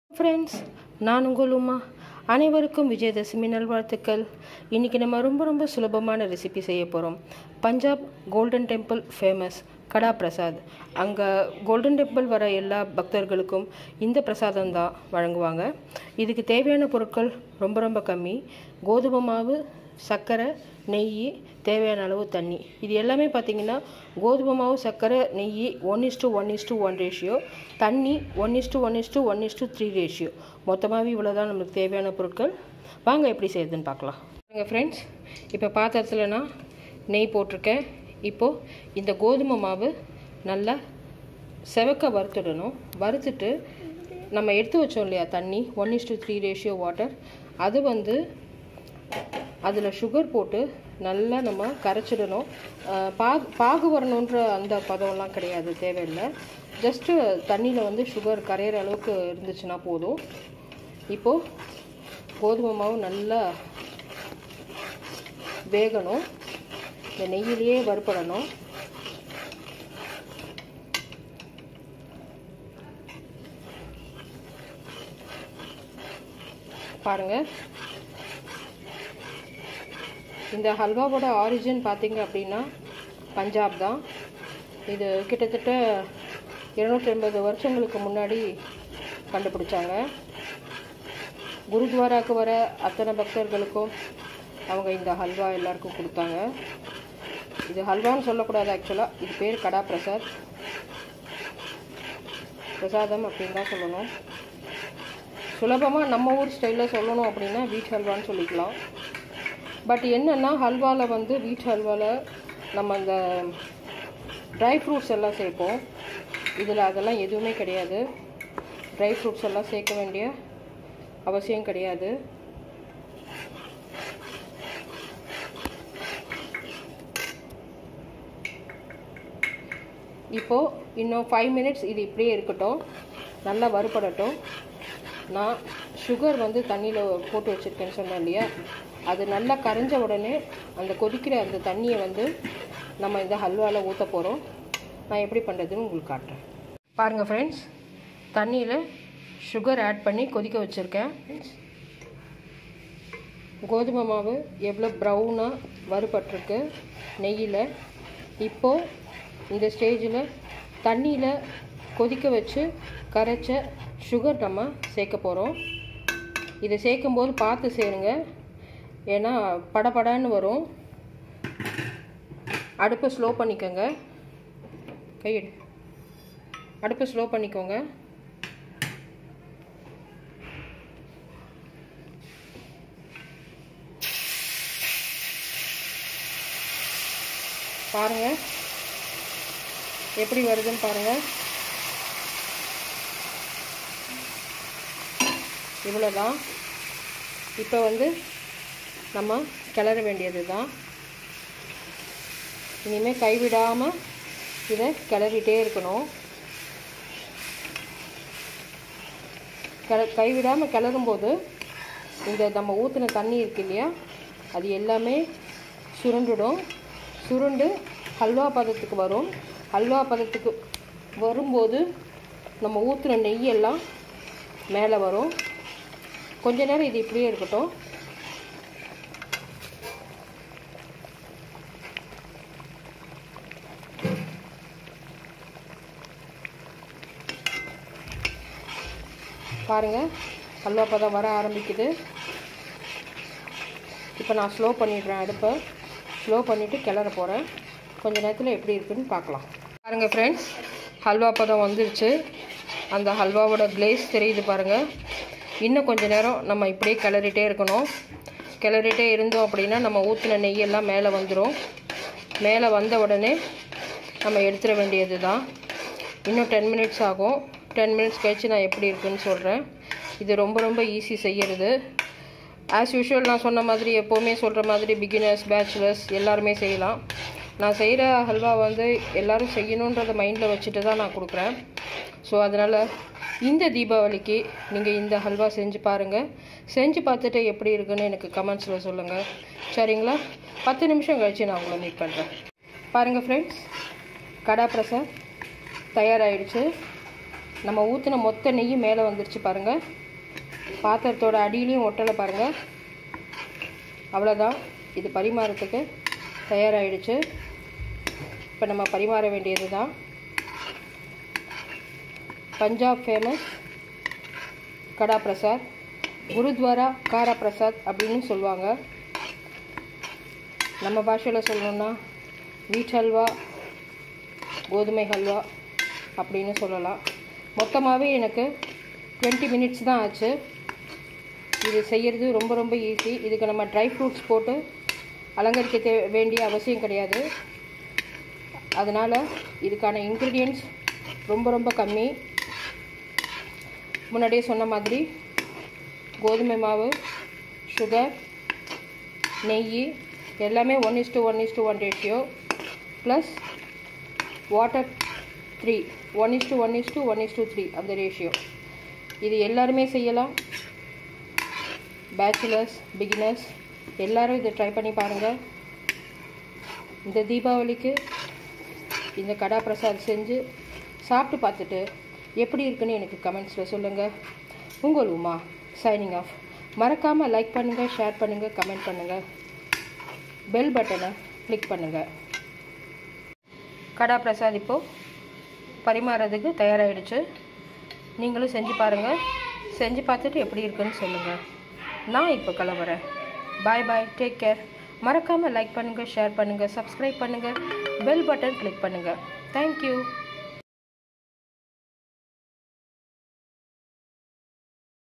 friends நான் உங்கள் உமா அனைவருக்கும் விஜயதசமி நல்வாழ்த்துக்கள் இன்றைக்கி நம்ம ரொம்ப ரொம்ப சுலபமான ரெசிபி செய்ய போகிறோம் பஞ்சாப் கோல்டன் டெம்பிள் ஃபேமஸ் கடா பிரசாத் அங்கே கோல்டன் டெம்பிள் வர எல்லா பக்தர்களுக்கும் இந்த பிரசாதம் தான் வழங்குவாங்க இதுக்கு தேவையான பொருட்கள் ரொம்ப ரொம்ப கம்மி கோதுமை மாவு சர்க்கரை நெய் தேவையான அளவு தண்ணி இது எல்லாமே பார்த்திங்கன்னா கோதுமை மாவு சர்க்கரை நெய் one is to one is to one ratio தண்ணி one is to one is to one is to three ratio மொத்தமாகவே இவ்வளோ தான் நம்மளுக்கு தேவையான பொருட்கள் வாங்க எப்படி செய்யுதுன்னு பார்க்கலாம் எங்கள் ஃப்ரெண்ட்ஸ் இப்போ பாத்திரத்தில் நான் நெய் போட்டிருக்கேன் இப்போது இந்த கோதுமை மாவு நல்லா செவக்க வறுத்துடணும் வறுத்துட்டு நம்ம எடுத்து வச்சோம் இல்லையா தண்ணி one is to three ratio water அது வந்து அதில் சுகர் போட்டு நல்லா நம்ம கரைச்சிடணும் பாகு பாகு வரணுன்ற அந்த பதம்லாம் கிடையாது தேவையில்லை ஜஸ்ட்டு தண்ணியில் வந்து சுகர் கரையிற அளவுக்கு இருந்துச்சுன்னா போதும் இப்போது கோதுமை மாவு நல்லா வேகணும் இந்த நெய்யிலேயே வறுப்படணும் பாருங்கள் இந்த ஹல்வாவோட ஆரிஜின் பார்த்தீங்க அப்படின்னா பஞ்சாப் தான் இது கிட்டத்தட்ட இருநூற்றி எண்பது வருஷங்களுக்கு முன்னாடி கண்டுபிடிச்சாங்க குருத்வாராவுக்கு வர அத்தனை பக்தர்களுக்கும் அவங்க இந்த ஹல்வா எல்லாருக்கும் கொடுத்தாங்க இது ஹல்வான்னு சொல்லக்கூடாது ஆக்சுவலாக இது பேர் கடா பிரசாத் பிரசாதம் அப்படின்னு தான் சொல்லணும் சுலபமாக நம்ம ஊர் ஸ்டைலில் சொல்லணும் அப்படின்னா வீட் ஹல்வான்னு சொல்லிக்கலாம் பட் என்னென்னா ஹல்வாவில் வந்து வீட் ஹல்வாவில் நம்ம அந்த ட்ரை ஃப்ரூட்ஸ் எல்லாம் சேர்ப்போம் இதில் அதெல்லாம் எதுவுமே கிடையாது ட்ரை ஃப்ரூட்ஸ் எல்லாம் சேர்க்க வேண்டிய அவசியம் கிடையாது இப்போது இன்னும் ஃபைவ் மினிட்ஸ் இது இப்படியே இருக்கட்டும் நல்லா வறுபடட்டும் நான் சுகர் வந்து தண்ணியில் போட்டு வச்சுருக்கேன்னு சொன்னேன் இல்லையா அது நல்லா கரைஞ்ச உடனே அந்த கொதிக்கிற அந்த தண்ணியை வந்து நம்ம இந்த ஹல்வாவில் ஊற்ற போகிறோம் நான் எப்படி பண்ணுறதுன்னு உங்களுக்கு காட்டுறேன் பாருங்கள் ஃப்ரெண்ட்ஸ் தண்ணியில் சுகர் ஆட் பண்ணி கொதிக்க வச்சுருக்கேன் கோதுமை மாவு எவ்வளோ ப்ரௌனாக வறுபட்டிருக்கு நெய்யில் இப்போது இந்த ஸ்டேஜில் தண்ணியில் கொதிக்க வச்சு கரைச்ச சுகர் நம்ம சேர்க்க போகிறோம் இதை சேர்க்கும்போது பார்த்து சேருங்க ஏன்னா படபடன்னு வரும் அடுப்பை ஸ்லோ பண்ணிக்கோங்க கையெடு அடுப்பை ஸ்லோ பண்ணிக்கோங்க பாருங்கள் எப்படி வருதுன்னு பாருங்கள் இவ்வளோதான் இப்போ வந்து நம்ம கிளற வேண்டியது தான் இனிமேல் கைவிடாமல் இதை கிளறிட்டே இருக்கணும் கிள கைவிடாமல் கிளறும்போது இந்த நம்ம ஊற்றின தண்ணி இருக்கு இல்லையா அது எல்லாமே சுருண்டுடும் சுருண்டு ஹல்வா பதத்துக்கு வரும் ஹல்வா பதத்துக்கு வரும்போது நம்ம ஊற்றின நெய்யெல்லாம் மேலே வரும் கொஞ்ச நேரம் இது இப்படியே இருக்கட்டும் பாருங்கள் ஹல்வா பதம் வர ஆரம்பிக்குது இப்போ நான் ஸ்லோ பண்ணிடுறேன் அடுப்பை ஸ்லோ பண்ணிவிட்டு கிளற போகிறேன் கொஞ்ச நேரத்தில் எப்படி இருக்குன்னு பார்க்கலாம் பாருங்கள் ஃப்ரெண்ட்ஸ் ஹல்வா பதம் வந்துருச்சு அந்த ஹல்வாவோட கிளேஸ் தெரியுது பாருங்கள் இன்னும் கொஞ்ச நேரம் நம்ம இப்படியே கிளறிட்டே இருக்கணும் கிளறிட்டே இருந்தோம் அப்படின்னா நம்ம ஊற்றின நெய்யெல்லாம் மேலே வந்துடும் மேலே வந்த உடனே நம்ம எடுத்துட வேண்டியது தான் இன்னும் டென் மினிட்ஸ் ஆகும் டென் மினிட்ஸ் கழித்து நான் எப்படி இருக்குன்னு சொல்கிறேன் இது ரொம்ப ரொம்ப ஈஸி செய்கிறது ஆஸ் யூஷுவல் நான் சொன்ன மாதிரி எப்போவுமே சொல்கிற மாதிரி பிகினர்ஸ் பேச்சுலர்ஸ் எல்லாருமே செய்யலாம் நான் செய்கிற ஹல்வா வந்து எல்லோரும் செய்யணுன்றத மைண்டில் வச்சுட்டு தான் நான் கொடுக்குறேன் ஸோ அதனால் இந்த தீபாவளிக்கு நீங்கள் இந்த ஹல்வா செஞ்சு பாருங்கள் செஞ்சு பார்த்துட்டு எப்படி இருக்குன்னு எனக்கு கமெண்ட்ஸில் சொல்லுங்கள் சரிங்களா பத்து நிமிஷம் கழித்து நான் உங்களை மீட் பண்ணுறேன் பாருங்கள் ஃப்ரெண்ட்ஸ் கடா பிரசாத் தயாராகிடுச்சு நம்ம ஊற்றின மொத்த நெய்யும் மேலே வந்துருச்சு பாருங்கள் பாத்திரத்தோட அடியிலையும் ஒட்டலை பாருங்கள் அவ்வளோதான் இது பரிமாறத்துக்கு தயாராகிடுச்சு இப்போ நம்ம பரிமாற வேண்டியது தான் பஞ்சாப் ஃபேமஸ் கடா பிரசாத் குருத்வாரா காரா பிரசாத் அப்படின்னு சொல்லுவாங்க நம்ம பாஷையில் சொல்லணுன்னா வீட் ஹல்வா கோதுமை ஹல்வா அப்படின்னு சொல்லலாம் மொத்தமாகவே எனக்கு டுவெண்ட்டி மினிட்ஸ் தான் ஆச்சு இது செய்கிறது ரொம்ப ரொம்ப ஈஸி இதுக்கு நம்ம ட்ரை ஃப்ரூட்ஸ் போட்டு அலங்கரிக்க தே வேண்டிய அவசியம் கிடையாது அதனால் இதுக்கான இன்க்ரீடியன்ட்ஸ் ரொம்ப ரொம்ப கம்மி முன்னாடியே சொன்ன மாதிரி கோதுமை மாவு சுகர் நெய் எல்லாமே one is to one is to one ratio plus water three one is to one is to one is to three அந்த ரேஷியோ இது எல்லாருமே செய்யலாம் பேச்சுலர்ஸ் பிகினர்ஸ் எல்லாரும் இதை ட்ரை பண்ணி பாருங்கள் இந்த தீபாவளிக்கு இந்த கடா பிரசாத் செஞ்சு சாப்பிட்டு பார்த்துட்டு எப்படி இருக்குன்னு எனக்கு கமெண்ட்ஸில் சொல்லுங்கள் உங்கள் உமா சைனிங் ஆஃப் மறக்காமல் லைக் பண்ணுங்கள் ஷேர் பண்ணுங்கள் கமெண்ட் பண்ணுங்கள் பெல் பட்டனை கிளிக் பண்ணுங்கள் கடா பிரசாத் இப்போது பரிமாறதுக்கு தயாராகிடுச்சு நீங்களும் செஞ்சு பாருங்கள் செஞ்சு பார்த்துட்டு எப்படி இருக்குன்னு சொல்லுங்கள் நான் இப்போ கிளம்புறேன் பாய் பாய் டேக் கேர் மறக்காமல் லைக் பண்ணுங்கள் ஷேர் பண்ணுங்கள் சப்ஸ்கிரைப் பண்ணுங்கள் பெல் பட்டன் கிளிக் பண்ணுங்கள் தேங்க்யூ